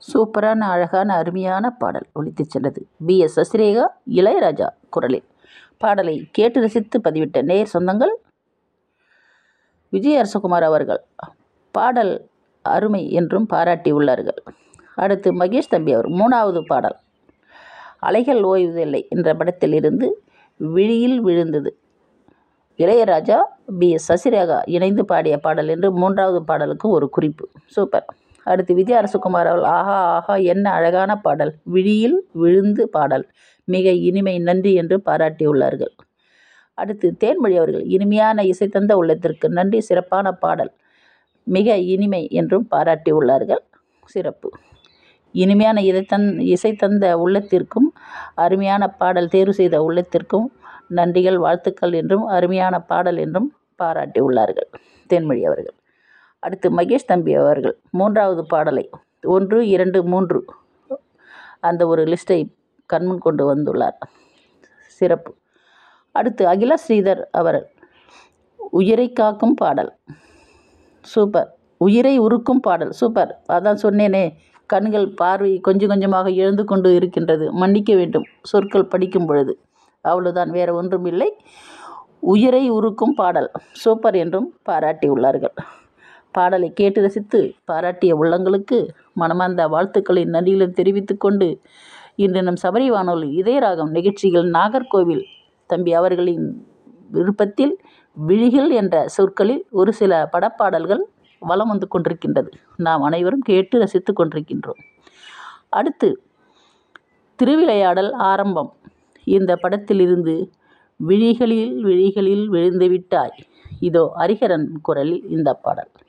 சூப்பரான அழகான அருமையான பாடல் ஒலித்துச் சென்றது பி எஸ் சசிரேகா இளையராஜா குரலில் பாடலை கேட்டு ரசித்து பதிவிட்ட நேர் சொந்தங்கள் விஜய் அரசகுமார் அவர்கள் பாடல் அருமை என்றும் பாராட்டியுள்ளார்கள் அடுத்து மகேஷ் தம்பி அவர் மூணாவது பாடல் அலைகள் ஓய்வதில்லை என்ற படத்தில் இருந்து விழியில் விழுந்தது இளையராஜா பி எஸ் சசிரேகா இணைந்து பாடிய பாடல் என்று மூன்றாவது பாடலுக்கு ஒரு குறிப்பு சூப்பர் அடுத்து விஜய் அரசகுமார் அவர்கள் ஆஹா ஆஹா என்ன அழகான பாடல் விழியில் விழுந்து பாடல் மிக இனிமை நன்றி என்று பாராட்டியுள்ளார்கள் அடுத்து தேன்மொழி அவர்கள் இனிமையான இசை தந்த உள்ளத்திற்கு நன்றி சிறப்பான பாடல் மிக இனிமை என்றும் பாராட்டியுள்ளார்கள் சிறப்பு இனிமையான இதை தந் இசை தந்த உள்ளத்திற்கும் அருமையான பாடல் தேர்வு செய்த உள்ளத்திற்கும் நன்றிகள் வாழ்த்துக்கள் என்றும் அருமையான பாடல் என்றும் பாராட்டியுள்ளார்கள் தேன்மொழி அவர்கள் அடுத்து மகேஷ் தம்பி அவர்கள் மூன்றாவது பாடலை ஒன்று இரண்டு மூன்று அந்த ஒரு லிஸ்ட்டை கண்முன் கொண்டு வந்துள்ளார் சிறப்பு அடுத்து அகில ஸ்ரீதர் அவர் உயிரை காக்கும் பாடல் சூப்பர் உயிரை உருக்கும் பாடல் சூப்பர் அதான் சொன்னேனே கண்கள் பார்வை கொஞ்சம் கொஞ்சமாக எழுந்து கொண்டு இருக்கின்றது மன்னிக்க வேண்டும் சொற்கள் படிக்கும் பொழுது அவ்வளவுதான் வேறு ஒன்றும் இல்லை உயிரை உருக்கும் பாடல் சூப்பர் என்றும் பாராட்டியுள்ளார்கள் பாடலை கேட்டு ரசித்து பாராட்டிய உள்ளங்களுக்கு மனமார்ந்த வாழ்த்துக்களின் நன்றிகளும் தெரிவித்துக் கொண்டு இன்று நம் சபரி வானொலி இதயராகம் நிகழ்ச்சிகள் நாகர்கோவில் தம்பி அவர்களின் விருப்பத்தில் விழிகள் என்ற சொற்களில் ஒரு சில படப்பாடல்கள் வலம் வந்து கொண்டிருக்கின்றது நாம் அனைவரும் கேட்டு ரசித்து கொண்டிருக்கின்றோம் அடுத்து திருவிளையாடல் ஆரம்பம் இந்த படத்திலிருந்து விழிகளில் விழிகளில் விழுந்து விட்டாய் இதோ ஹரிஹரன் குரலில் இந்த பாடல்